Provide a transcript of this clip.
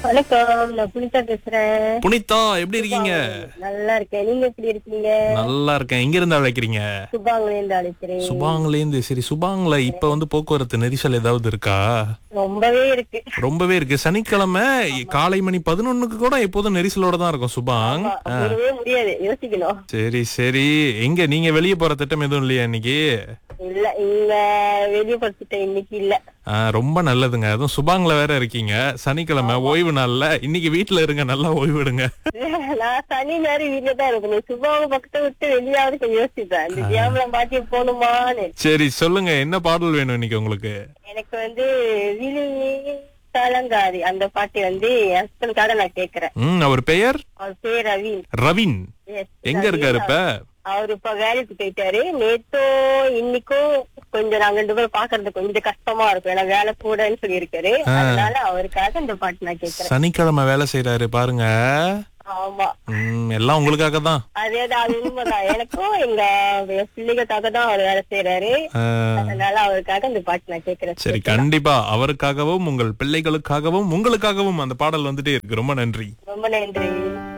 வணக்கம் நான் புனிதா பேசுறேன் புனிதா எப்படி இருக்கீங்க நல்லா இருக்கேன் நீங்க எப்படி இருக்கீங்க நல்லா இருக்கேன் எங்க இருந்து அழைக்கிறீங்க சுபாங்கல இருந்து அழைக்கிறேன் சுபாங்ல இருந்து சரி சுபாங்ல இப்ப வந்து போக்குவரத்து நெரிசல் ஏதாவது இருக்கா ரொம்பவே இருக்கு ரொம்பவே இருக்கு சனிக்கிழமை காலை மணி பதினொன்னுக்கு கூட எப்போதும் நெரிசலோட தான் இருக்கும் சுபாங் முடியவே முடியாது யோசிக்கணும் சரி சரி எங்க நீங்க வெளியே போற திட்டம் எதுவும் இல்லையா இன்னைக்கு இல்ல இங்க வெளிய படுத்துட்டேன் இன்னைக்கு இல்ல ஆ, ரொம்ப நல்லதுங்க அதுவும் சுபாங்ல வேற இருக்கீங்க சனிக்கிழமை ஓய்வு நாள்ல இன்னைக்கு வீட்ல இருங்க நல்லா ஓய்வு எடுங்க நான் சனி நேரம் வீட்டுல தான் இருக்கணும் சுபாங்க பக்கத்தை விட்டு வெளியாவது கொஞ்சம் யோசிப்பேன் இந்த ஜியாமலம் பாட்டி போகணுமான்னு சரி சொல்லுங்க என்ன பாடல் வேணும் இன்னைக்கு உங்களுக்கு எனக்கு வந்து விழி கலங்காரி அந்த பாட்டு வந்து என் ஹஸ்பண்டுக்காக நான் கேக்குறேன் ம் அவர் பெயர் அவர் பேர் ரவீன் ரவின் Yes, எங்க ரவீன். இருக்காரு இப்ப அவரு இப்ப வேலைக்கு போயிட்டாரு நேத்தும் இன்னைக்கும் கொஞ்சம் நாங்க ரெண்டு பேரும் பாக்குறது கொஞ்சம் கஷ்டமா இருக்கும் ஏன்னா வேலை கூடன்னு சொல்லி இருக்காரு அதனால அவருக்காக இந்த பாட்டு நான் கேக்குறேன் சனிக்கிழமை வேலை செய்யறாரு பாருங்க ஆமா ம், எல்லாம் உங்களுக்காக தான் அதேதான் அது உண்மைதான் எனக்கும் எங்க என் பிள்ளைகளுக்காக தான் அவர் வேலை செய்யறாரு அதனால அவருக்காக இந்த பாட்டு நான் கேக்குறேன் சரி கண்டிப்பா அவருக்காகவும் உங்கள் பிள்ளைகளுக்காகவும் உங்களுக்காகவும் அந்த பாடல் வந்துட்டே இருக்கு ரொம்ப நன்றி ரொம்ப நன்றி